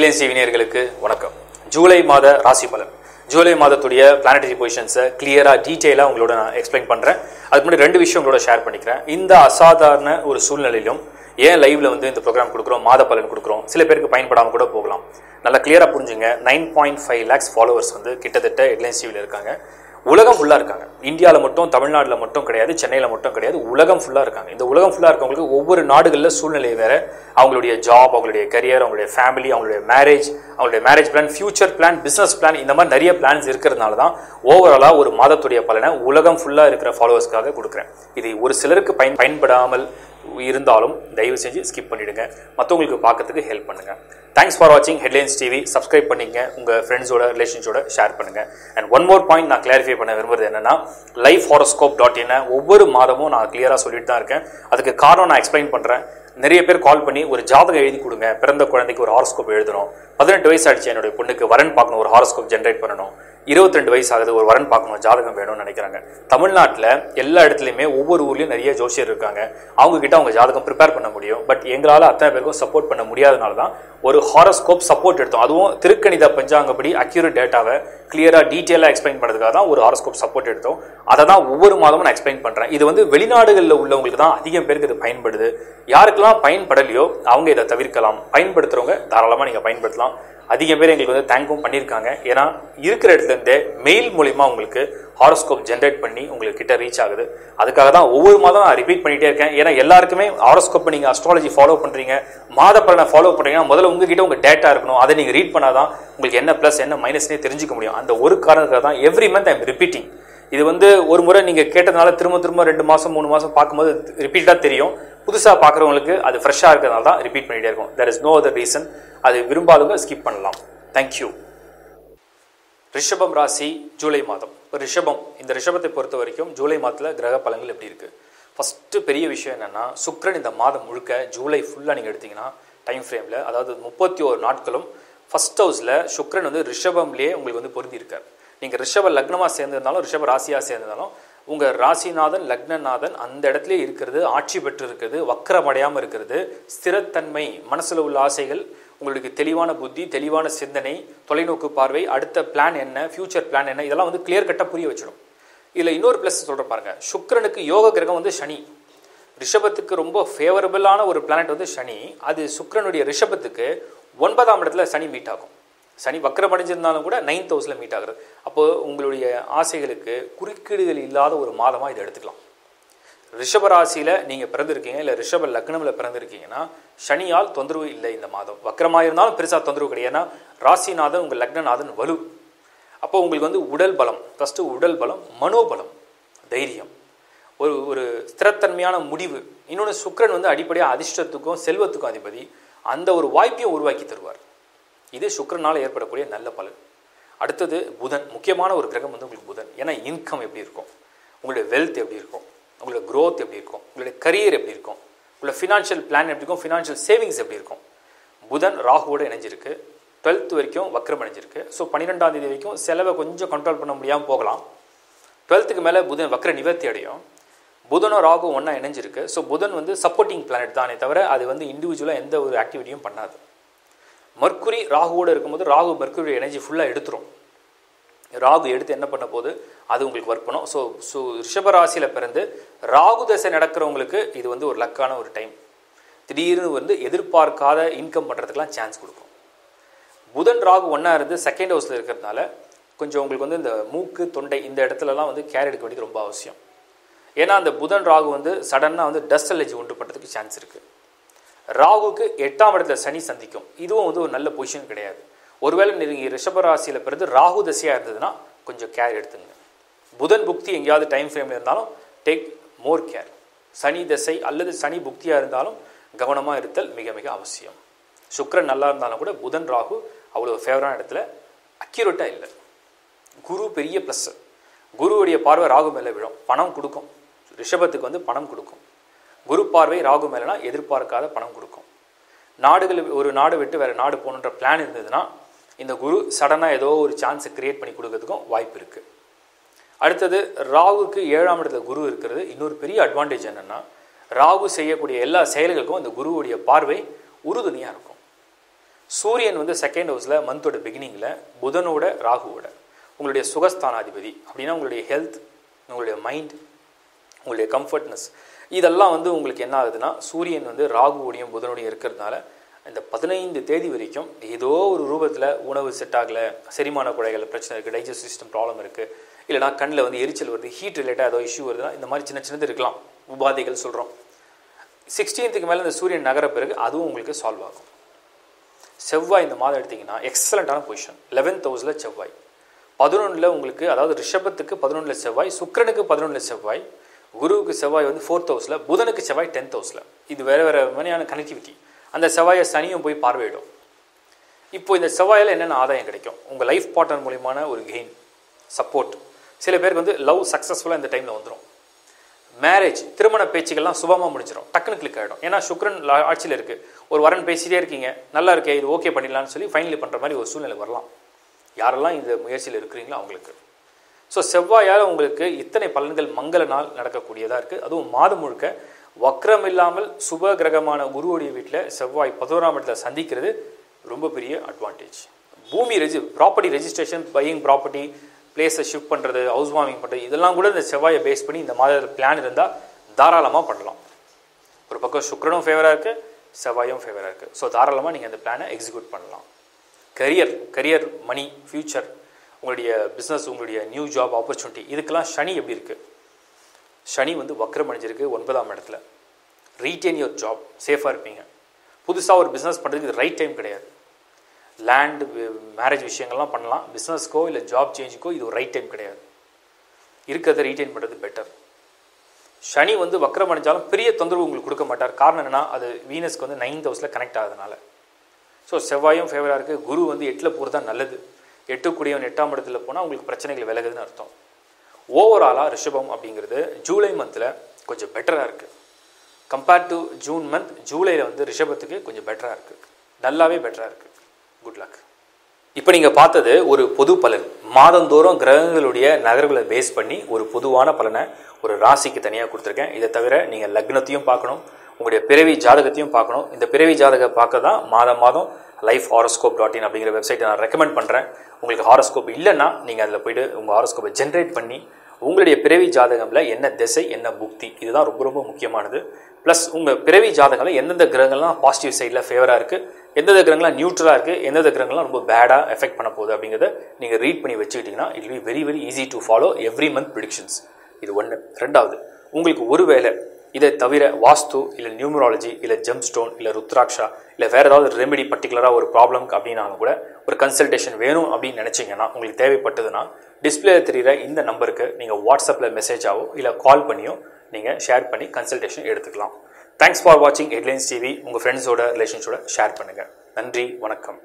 headlines டிவினியர்களுக்கு வணக்கம் ஜூலை மாத ராசி பலன் ஜூலை மாதத்துடைய பிளானட்டரி பொசிஷன்ஸை கிளியராக டீட்டெயிலாக உங்களோட நான் எக்ஸ்பிளைன் பண்ணுறேன் அதுக்கு முன்னாடி ரெண்டு விஷயம் உங்களோட ஷேர் பண்ணிக்கிறேன் இந்த அசாதாரண ஒரு சூழ்நிலையிலும் ஏன் லைவ்ல வந்து இந்த ப்ரோக்ராம் கொடுக்குறோம் மாத பலன் கொடுக்குறோம் சில பேருக்கு பயன்படாமல் கூட போகலாம் நல்லா கிளியராக புரிஞ்சுங்க nine point five lakhs followers வந்து கிட்டத்தட்ட ஹெட்லைன்ஸ் டிவியில் இருக்காங்க உலகம் ஃபுல்லாக இருக்காங்க இந்தியாவில் மட்டும் தமிழ்நாட்டில் மட்டும் கிடையாது சென்னையில் மட்டும் கிடையாது உலகம் ஃபுல்லாக இருக்காங்க இந்த உலகம் ஃபுல்லாக இருக்கவங்களுக்கு ஒவ்வொரு நாடுகளில் சூழ்நிலை வேற அவங்களுடைய ஜாப் அவங்களுடைய கரியர் அவங்களுடைய ஃபேமிலி அவங்களுடைய மேரேஜ் அவங்களுடைய marriage plan future plan business plan இந்த மாதிரி நிறைய பிளான்ஸ் இருக்கிறதுனால தான் ஓவராலாக ஒரு மாதத்துடைய பலனை உலகம் ஃபுல்லாக இருக்கிற ஃபாலோவர்ஸ்க்காக கொடுக்குறேன் இது ஒரு சிலருக்கு பயன் பயன்படாமல் இருந்தாலும் தயவு செஞ்சு ஸ்கிப் பண்ணிடுங்க மற்றவங்களுக்கு பார்க்கறதுக்கு ஹெல்ப் பண்ணுங்க தேங்க்ஸ் ஃபார் வாட்சிங் ஹெட்லைன்ஸ் டிவி சப்ஸ்கிரைப் பண்ணிங்க உங்க ஃப்ரெண்ட்ஸோட ரிலேஷன்ஸோட ஷேர் பண்ணுங்க அண்ட் ஒன் மோர் பாயிண்ட் நான் கிளாரிஃபை பண்ண விரும்புறது என்னன்னா லைஃப் ஹாரோஸ்கோப் டாட் இன் ஒவ்வொரு மாதமும் நான் கிளியராக சொல்லிட்டு தான் இருக்கேன் அதுக்கு காரணம் நான் எக்ஸ்பிளைன் பண்றேன் நிறைய பேர் கால் பண்ணி ஒரு ஜாதகம் எழுதி கொடுங்க பிறந்த குழந்தைக்கு ஒரு ஹாரோஸ்கோப் எழுதணும் பதினெட்டு வயசு ஆயிடுச்சு என்னுடைய பொண்ணுக்கு வரன் பார்க்கணும் ஒரு ஹாரோஸ்கோப் ஜென்ரேட் பண்ணணும் இருபத்தி ரெண்டு வயசு ஆகுது ஒரு வரன் பார்க்கணும் ஜாதகம் வேணும்னு நினைக்கிறாங்க தமிழ்நாட்டில் எல்லா இடத்துலையுமே ஒவ்வொரு ஊர்லேயும் நிறைய ஜோசியர் இருக்காங்க அவங்க கிட்ட அவங்க ஜாதகம் ப்ரிப்பேர் பண்ண முடியும் பட் எங்களால் அத்தனை பேருக்கும் சப்போர்ட் பண்ண முடியாதனால தான் ஒரு ஹாரோஸ்கோப் சப்போர்ட் எடுத்தோம் அதுவும் திருக்கணித பஞ்சாங்கப்படி அக்யூரேட் டேட்டாவை கிளியராக டீட்டெயிலாக எக்ஸ்பிளைன் பண்ணுறதுக்காக தான் ஒரு ஹாரோஸ்கோப் சப்போர்ட் எடுத்தோம் அதை தான் ஒவ்வொரு மாதமும் நான் எக்ஸ்பிளைன் பண்ணுறேன் இது வந்து வெளிநாடுகளில் உள்ளவங்களுக்கு தான் அதிகம் பேருக்கு இது பயன்படுது யாருக்கெல்லாம் பயன்படலையோ அவங்க இதை தவிர்க்கலாம் பயன்படுத்துகிறவங்க தாராளமாக நீங்கள் பயன்படுத்தலாம் அதிகம் பேர் எங்களுக்கு வந்து தேங்க்கும் பண்ணியிருக்காங்க ஏன்னா இருக்கிற இடத்துல இருந்தே மெயில் மூலிமா உங்களுக்கு ஹாரோஸ்கோப் ஜென்ரேட் பண்ணி உங்களுக்கு கிட்ட ரீச் ஆகுது அதுக்காக தான் ஒவ்வொரு மாதம் நான் ரிப்பீட் பண்ணிட்டே இருக்கேன் ஏன்னா எல்லாருக்குமே ஹாரோஸ்கோப்பை நீங்கள் அஸ்ட்ராலஜி ஃபாலோ பண்ணுறீங்க மாத பலனை ஃபாலோ பண்ணுறீங்கன்னா முதல்ல உங்ககிட்ட உங்கள் டேட்டா இருக்கணும் அதை நீங்கள் ரீட் பண்ணாதான் உங்களுக்கு என்ன ப்ளஸ் என்ன மைனஸ்னே தெரிஞ்சுக்க முடியும் அந்த ஒரு காரணத்துக்காக தான் எவ்ரி மந்த் ஐம் ரிப்பீட்டிங் இது வந்து ஒரு முறை நீங்கள் கேட்டதுனால திரும்ப திரும்ப ரெண்டு மாதம் மூணு மாதம் பார்க்கும்போது ரிப்பீட்டாக தெரியும் புதுசாக பார்க்குறவங்களுக்கு அது ஃப்ரெஷ்ஷாக இருக்கிறதுனால தான் ரிப்பீட் பண்ணிகிட்டே இருக்கும் there is no other reason அது விரும்பாதவங்க ஸ்கிப் பண்ணலாம் தேங்க்யூ ரிஷபம் ராசி ஜூலை மாதம் இப்போ ரிஷபம் இந்த ரிஷபத்தை பொறுத்த வரைக்கும் ஜூலை மாதத்தில் கிரக பலன்கள் எப்படி இருக்குது ஃபஸ்ட்டு பெரிய விஷயம் என்னென்னா சுக்ரன் இந்த மாதம் முழுக்க ஜூலை ஃபுல்லாக நீங்கள் எடுத்தீங்கன்னா டைம் ஃப்ரேமில் அதாவது முப்பத்தி ஒரு நாட்களும் ஃபஸ்ட் ஹவுஸில் சுக்ரன் வந்து ரிஷபம்லேயே உங்களுக்கு வந்து பொருந்தி இருக்கார் நீங்கள் ரிஷப லக்னமாக சேர்ந்திருந்தாலும் ரிஷப ராசியாக சேர்ந்திருந்தாலும் உங்கள் ராசிநாதன் லக்னநாதன் அந்த இடத்துல இருக்கிறது ஆட்சி பெற்று இருக்கிறது வக்கரமடையாமல் இருக்கிறது ஸ்திரத்தன்மை மனசில் உள்ள ஆசைகள் உங்களுக்கு தெளிவான புத்தி தெளிவான சிந்தனை தொலைநோக்கு பார்வை அடுத்த பிளான் என்ன ஃபியூச்சர் பிளான் என்ன இதெல்லாம் வந்து கிளியர் கட்டாக புரிய வச்சிடும் இதில் இன்னொரு ப்ளஸ் சொல்கிற பாருங்க சுக்கிரனுக்கு யோக கிரகம் வந்து சனி ரிஷபத்துக்கு ரொம்ப ஃபேவரபிளான ஒரு பிளானட் வந்து சனி அது சுக்கிரனுடைய ரிஷபத்துக்கு ஒன்பதாம் இடத்துல சனி மீட் ஆகும் சனி வக்கரம் அடைஞ்சிருந்தாலும் கூட நைன்த் ஹவுஸில் மீட் ஆகுறது அப்போது உங்களுடைய ஆசைகளுக்கு குறுக்கீடுகள் இல்லாத ஒரு மாதமாக இதை எடுத்துக்கலாம் ரிஷப ராசியில் நீங்கள் பிறந்திருக்கீங்க இல்லை ரிஷப லக்னமில் பிறந்திருக்கீங்கன்னா சனியால் தொந்தரவு இல்லை இந்த மாதம் வக்கரமாக இருந்தாலும் பெருசாக தொந்தரவு கிடையாது ஏன்னா ராசிநாதன் உங்கள் லக்னநாதன் வலு அப்போ உங்களுக்கு வந்து உடல் பலம் ஃபஸ்ட்டு உடல் பலம் மனோபலம் தைரியம் ஒரு ஒரு ஸ்திரத்தன்மையான முடிவு இன்னொன்று சுக்கரன் வந்து அடிப்படையாக அதிர்ஷ்டத்துக்கும் செல்வத்துக்கும் அதிபதி அந்த ஒரு வாய்ப்பையும் உருவாக்கி தருவார் இது சுக்கரனால் ஏற்படக்கூடிய நல்ல பலன் அடுத்தது புதன் முக்கியமான ஒரு கிரகம் வந்து உங்களுக்கு புதன் ஏன்னா இன்கம் எப்படி இருக்கும் உங்களுடைய வெல்த் எப்படி இருக்கும் உங்களோட க்ரோத் எப்படி இருக்கும் உங்களுடைய கரியர் எப்படி இருக்கும் உங்களோட ஃபினான்ஷியல் பிளான் எப்படி இருக்கும் ஃபினான்ஷியல் சேவிங்ஸ் எப்படி இருக்கும் புதன் ராகுவோடு இணைஞ்சிருக்கு டுவெல்த் வரைக்கும் வக்ரம் அடைஞ்சிருக்கு ஸோ பன்னிரெண்டாம் தேதி வரைக்கும் செலவை கொஞ்சம் கண்ட்ரோல் பண்ண முடியாமல் போகலாம் டுவெல்த்துக்கு மேலே புதன் வக்ர நிவர்த்தி அடையும் புதனும் ராகு ஒன்றா இணைஞ்சிருக்கு ஸோ புதன் வந்து சப்போர்ட்டிங் பிளானட் தானே தவிர அது வந்து இண்டிவிஜுவலாக எந்த ஒரு ஆக்டிவிட்டியும் பண்ணாது மர்க்குரி ராகுவோடு இருக்கும்போது ராகு மர்க்குரி எனர்ஜி ஃபுல்லாக எடுத்துரும் ராகு எடுத்து என்ன பண்ண போது அது உங்களுக்கு ஒர்க் பண்ணும் ஸோ ஸோ ரிஷபராசியில் பிறந்து ராகு தசை நடக்கிறவங்களுக்கு இது வந்து ஒரு லக்கான ஒரு டைம் திடீர்னு வந்து எதிர்பார்க்காத இன்கம் பண்ணுறதுக்கெலாம் சான்ஸ் கொடுக்கும் புதன் ராகு ஒன்றா இருந்து செகண்ட் ஹவுஸில் இருக்கிறதுனால கொஞ்சம் உங்களுக்கு வந்து இந்த மூக்கு தொண்டை இந்த இடத்துலலாம் வந்து கேர் எடுக்க வேண்டியது ரொம்ப அவசியம் ஏன்னா அந்த புதன் ராகு வந்து சடனாக வந்து டஸ்ட் அலர்ஜி உண்டு பண்ணுறதுக்கு சான்ஸ் இருக்குது ராகுக்கு எட்டாம் இடத்துல சனி சந்திக்கும் இதுவும் வந்து ஒரு நல்ல பொசிஷன் கிடையாது ஒருவேளை நீங்கள் ரிஷபராசியில் பிறந்து ராகு தசையாக இருந்ததுன்னா கொஞ்சம் கேர் எடுத்துங்க புதன் புக்தி எங்கேயாவது டைம் ஃப்ரேமில் இருந்தாலும் டேக் மோர் கேர் சனி தசை அல்லது சனி புக்தியாக இருந்தாலும் கவனமாக இருத்தல் மிக மிக அவசியம் சுக்கரன் நல்லா இருந்தாலும் கூட புதன் ராகு அவ்வளோ ஃபேவரான இடத்துல அக்யூரேட்டாக இல்லை குரு பெரிய ப்ளஸ் குருவுடைய பார்வை ராகு மேலே விழும் பணம் கொடுக்கும் ரிஷபத்துக்கு வந்து பணம் கொடுக்கும் குரு பார்வை ராகு மேலேனா எதிர்பார்க்காத பணம் கொடுக்கும் நாடுகள் ஒரு நாடு விட்டு வேறு நாடு போகணுன்ற பிளான் இருந்ததுன்னா இந்த குரு சடனாக ஏதோ ஒரு சான்ஸை கிரியேட் பண்ணி கொடுக்கறதுக்கும் வாய்ப்பு இருக்குது அடுத்தது ராகுக்கு ஏழாம் இடத்துல குரு இருக்கிறது இன்னொரு பெரிய அட்வான்டேஜ் என்னென்னா ராகு செய்யக்கூடிய எல்லா செயல்களுக்கும் அந்த குருவுடைய பார்வை உறுதுணையாக இருக்கும் சூரியன் வந்து செகண்ட் ஹவுஸில் மந்தோட பிகினிங்கில் புதனோட ராகுவோட உங்களுடைய சுகஸ்தானாதிபதி அப்படின்னா உங்களுடைய ஹெல்த் உங்களுடைய மைண்ட் உங்களுடைய கம்ஃபர்ட்னஸ் இதெல்லாம் வந்து உங்களுக்கு என்ன ஆகுதுன்னா சூரியன் வந்து ராகுவோடையும் புதனோடையும் இருக்கிறதுனால இந்த பதினைந்து தேதி வரைக்கும் ஏதோ ஒரு ரூபத்தில் உணவு செட் ஆகலை செரிமான குழைகள் பிரச்சனை இருக்குது டைஜஸ்ட் சிஸ்டம் ப்ராப்ளம் இருக்குது இல்லைனா கண்ணில் வந்து எரிச்சல் வருது ஹீட் ரிலேட்டாக ஏதோ இஷ்யூ வருதுன்னா இந்த மாதிரி சின்ன சின்னது இருக்கலாம் உபாதைகள் சொல்கிறோம் சிக்ஸ்டீன்த்துக்கு மேலே இந்த சூரியன் நகர பிறகு அதுவும் உங்களுக்கு சால்வ் ஆகும் செவ்வாய் இந்த மாதம் எடுத்தீங்கன்னா எக்ஸலண்ட்டான பொசிஷன் லெவன்த் ஹவுஸில் செவ்வாய் பதினொன்றில் உங்களுக்கு அதாவது ரிஷபத்துக்கு பதினொன்றில் செவ்வாய் சுக்கிரனுக்கு பதினொன்றில் செவ்வாய் குருவுக்கு செவ்வாய் வந்து ஃபோர்த் ஹவுஸில் புதனுக்கு செவ்வாய் டென்த் ஹவுஸில் இது வேறு வேறு மாதிரியான கனெக்டிவிட்டி அந்த செவ்வாயை சனியும் போய் பார்வையிடும் இப்போ இந்த செவ்வாயில் என்னென்ன ஆதாயம் கிடைக்கும் உங்கள் லைஃப் பார்ட்னர் மூலியமான ஒரு கெயின் சப்போர்ட் சில பேருக்கு வந்து லவ் சக்ஸஸ்ஃபுல்லாக இந்த டைமில் வந்துடும் மேரேஜ் திருமண பேச்சுக்கள்லாம் சுபமாக முடிஞ்சிடும் டக்குன்னு கிளிக் ஆகிடும் ஏன்னா சுக்ரன் லா- ஆட்சியில் இருக்குது ஒரு வரன் பேசிட்டே இருக்கீங்க நல்லா இருக்கே இது ஓகே பண்ணிடலாம்னு சொல்லி ஃபைனலி பண்ணுற மாதிரி ஒரு சூழ்நிலை வரலாம் யாரெல்லாம் இந்த முயற்சியில் இருக்கிறீங்களோ அவங்களுக்கு ஸோ செவ்வாயால் உங்களுக்கு இத்தனை பலன்கள் மங்கள நாள் நடக்கக்கூடியதாக இருக்குது அதுவும் மாதம் முழுக்க வக்ரம் இல்லாமல் சுப கிரகமான குருவுடைய வீட்டில் செவ்வாய் பதினோராம் இடத்துல சந்திக்கிறது ரொம்ப பெரிய அட்வான்டேஜ் பூமி ரெஜி ப்ராப்பர்ட்டி ரெஜிஸ்ட்ரேஷன் பையிங் ப்ராப்பர்ட்டி பிளேஸை ஷிஃப்ட் பண்ணுறது ஹவுஸ் வார்மிங் பண்ணுறது இதெல்லாம் கூட இந்த செவ்வாயை பேஸ் பண்ணி இந்த மாதத்தில் பிளான் இருந்தால் தாராளமாக பண்ணலாம் ஒரு பக்கம் சுக்கிரனும் ஃபேவராக இருக்குது செவ்வாயும் ஃபேவராக இருக்குது ஸோ தாராளமாக நீங்கள் அந்த பிளானை எக்ஸிக்யூட் பண்ணலாம் கரியர் கரியர் மணி ஃப்யூச்சர் உங்களுடைய பிஸ்னஸ் உங்களுடைய நியூ ஜாப் ஆப்பர்ச்சுனிட்டி இதுக்கெல்லாம் சனி எப்படி இருக்குது சனி வந்து வக்ரம் அடைஞ்சிருக்கு ஒன்பதாம் இடத்துல ரீட்டைன் யுவர் ஜாப் சேஃபாக இருப்பீங்க புதுசாக ஒரு பிஸ்னஸ் பண்ணுறதுக்கு இது ரைட் டைம் கிடையாது லேண்டு மேரேஜ் விஷயங்கள்லாம் பண்ணலாம் பிஸ்னஸ்க்கோ இல்லை ஜாப் சேஞ்சுக்கோ இது ஒரு ரைட் டைம் கிடையாது இருக்கிறத ரீட்டைன் பண்ணுறது பெட்டர் சனி வந்து வக்ரம் அடைஞ்சாலும் பெரிய தொந்தரவு உங்களுக்கு கொடுக்க மாட்டார் காரணம் என்னன்னா அது வீனஸ்க்கு வந்து நைன்த் ஹவுஸில் கனெக்ட் ஆகுதுனால ஸோ செவ்வாயும் ஃபேவராக இருக்குது குரு வந்து எட்டில் போகிறது தான் நல்லது எட்டு கூடியவன் எட்டாம் இடத்துல போனால் உங்களுக்கு பிரச்சனைகள் விலகுதுன்னு அர்த்தம் ஓவராலாக ரிஷபம் அப்படிங்கிறது ஜூலை மந்தில் கொஞ்சம் பெட்டராக இருக்குது கம்பேர்ட் டு ஜூன் மந்த் ஜூலையில் வந்து ரிஷபத்துக்கு கொஞ்சம் பெட்டராக இருக்குது நல்லாவே பெட்டராக இருக்குது குட் லக் இப்போ நீங்கள் பார்த்தது ஒரு பொது பலன் மாதந்தோறும் கிரகங்களுடைய நகர்வுகளை பேஸ் பண்ணி ஒரு பொதுவான பலனை ஒரு ராசிக்கு தனியாக கொடுத்துருக்கேன் இதை தவிர நீங்கள் லக்னத்தையும் பார்க்கணும் உங்களுடைய பிறவி ஜாதகத்தையும் பார்க்கணும் இந்த பிறவி ஜாதகம் பார்க்க தான் மாதம் மாதம் லைஃப் ஹாரோஸ்கோப் டாட் இன் அப்படிங்கிற வெப்சைட்டை நான் ரெக்கமெண்ட் பண்ணுறேன் உங்களுக்கு ஹாரோஸ்கோப் இல்லைன்னா நீங்கள் அதில் போயிட்டு உங்கள் ஹாரோஸ்கோப்பை ஜென்ரேட் பண்ணி உங்களுடைய பிறவி ஜாதகம்ல என்ன திசை என்ன புக்தி இதுதான் ரொம்ப ரொம்ப முக்கியமானது ப்ளஸ் உங்கள் பிறவி ஜாதகம்ல எந்தெந்த கிரகங்கள்லாம் பாசிட்டிவ் சைடில் ஃபேவராக இருக்குது எந்தெந்த கிரகங்கள்லாம் நியூட்ரலாக இருக்குது எந்தெந்த கிரகங்கள்லாம் ரொம்ப பேடாக எஃபெக்ட் பண்ண போகுது அப்படிங்கிறத நீங்கள் ரீட் பண்ணி வச்சுக்கிட்டிங்கன்னா it be very very easy to follow every month predictions இது ஒன்று ரெண்டாவது உங்களுக்கு ஒருவேளை இதை தவிர வாஸ்து இல்லை நியூமராலஜி இல்லை ஜெம் ஸ்டோன் இல்லை ருத்ராட்சா இல்லை வேறு ஏதாவது ரெமெடி பர்டிகுலராக ஒரு ப்ராப்ளம் அப்படின்னாலும் கூட ஒரு கன்சல்டேஷன் வேணும் அப்படின்னு நினச்சிங்கன்னா உங்களுக்கு தேவைப்பட்டதுன்னா டிஸ்பிளேல தெரிகிற இந்த நம்பருக்கு நீங்கள் வாட்ஸ்அப்பில் மெசேஜாவோ இல்லை கால் பண்ணியோ நீங்கள் ஷேர் பண்ணி கன்சல்டேஷன் எடுத்துக்கலாம் தேங்க்ஸ் ஃபார் வாட்சிங் ஹெட்லைன்ஸ் டிவி உங்கள் ஃப்ரெண்ட்ஸோட ரிலேஷன்ஸோட ஷேர் பண்ணுங்கள் நன்றி வணக்கம்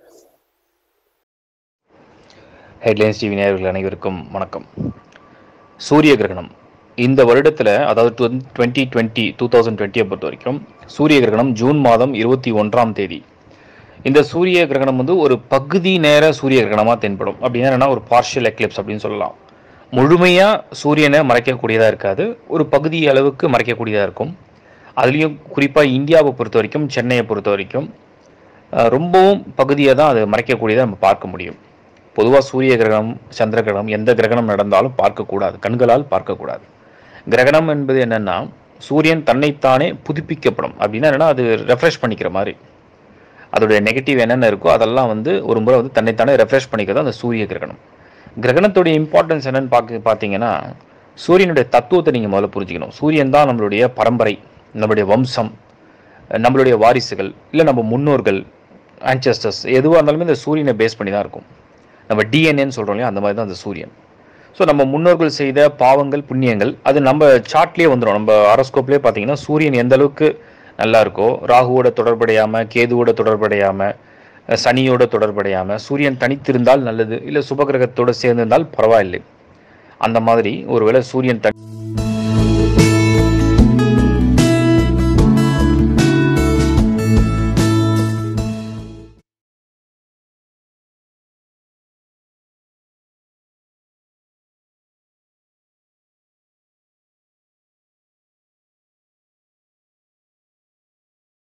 ஹெட்லைன்ஸ் டிவி நேயர்கள் அனைவருக்கும் வணக்கம் சூரிய கிரகணம் இந்த வருடத்தில் அதாவது டுவெண்ட்டி டுவெண்ட்டி டூ தௌசண்ட் டுவெண்ட்டியை பொறுத்த வரைக்கும் சூரிய கிரகணம் ஜூன் மாதம் இருபத்தி ஒன்றாம் தேதி இந்த சூரிய கிரகணம் வந்து ஒரு பகுதி நேர சூரிய கிரகணமாக தென்படும் அப்படின்னா என்னன்னா ஒரு பார்ஷியல் எக்லிப்ஸ் அப்படின்னு சொல்லலாம் முழுமையாக சூரியனை மறைக்கக்கூடியதாக இருக்காது ஒரு பகுதி அளவுக்கு மறைக்கக்கூடியதாக இருக்கும் அதுலேயும் குறிப்பாக இந்தியாவை பொறுத்த வரைக்கும் சென்னையை பொறுத்த வரைக்கும் அஹ், ரொம்பவும் பகுதியை தான் அது மறைக்கக்கூடியதை நம்ம பார்க்க முடியும் பொதுவாக சூரிய கிரகணம் சந்திர கிரகணம் எந்த கிரகணம் நடந்தாலும் பார்க்கக்கூடாது கண்களால் பார்க்கக்கூடாது கிரகணம் என்பது என்னன்னா சூரியன் தன்னைத்தானே புதுப்பிக்கப்படும் அப்படின்னா என்னன்னா அது ரெஃப்ரெஷ் பண்ணிக்கிற மாதிரி அதோடைய நெகட்டிவ் என்னென்ன இருக்கோ அதெல்லாம் வந்து ஒரு முறை வந்து தன்னைத்தானே ரெஃப்ரெஷ் பண்ணிக்கிறது அந்த சூரிய கிரகணம் கிரகணத்துடைய இம்பார்ட்டன்ஸ் என்னன்னு பார்க்க பார்த்தீங்கன்னா சூரியனுடைய தத்துவத்தை நீங்கள் முதல்ல புரிஞ்சுக்கணும் சூரியன் தான் நம்மளுடைய பரம்பரை நம்மளுடைய வம்சம் நம்மளுடைய வாரிசுகள் இல்லை நம்ம முன்னோர்கள் ஆன்சஸ்டர்ஸ் எதுவாக இருந்தாலுமே இந்த சூரியனை பேஸ் பண்ணி தான் இருக்கும் நம்ம டிஎன்ஏன்னு சொல்கிறோம் இல்லையா அந்த மாதிரி தான் அந்த சூரியன் ஸோ நம்ம முன்னோர்கள் செய்த பாவங்கள் புண்ணியங்கள் அது நம்ம சார்ட்லேயே வந்துடும் நம்ம ஆரோஸ்கோப்லேயே பார்த்தீங்கன்னா சூரியன் எந்த அளவுக்கு நல்லா இருக்கோ ராகுவோட தொடர்படையாமல் கேதுவோட தொடர்படையாமல் சனியோட தொடர்படையாமல் சூரியன் தனித்திருந்தால் நல்லது இல்லை சுபகிரகத்தோட சேர்ந்திருந்தால் பரவாயில்லை அந்த மாதிரி ஒருவேளை சூரியன் தனி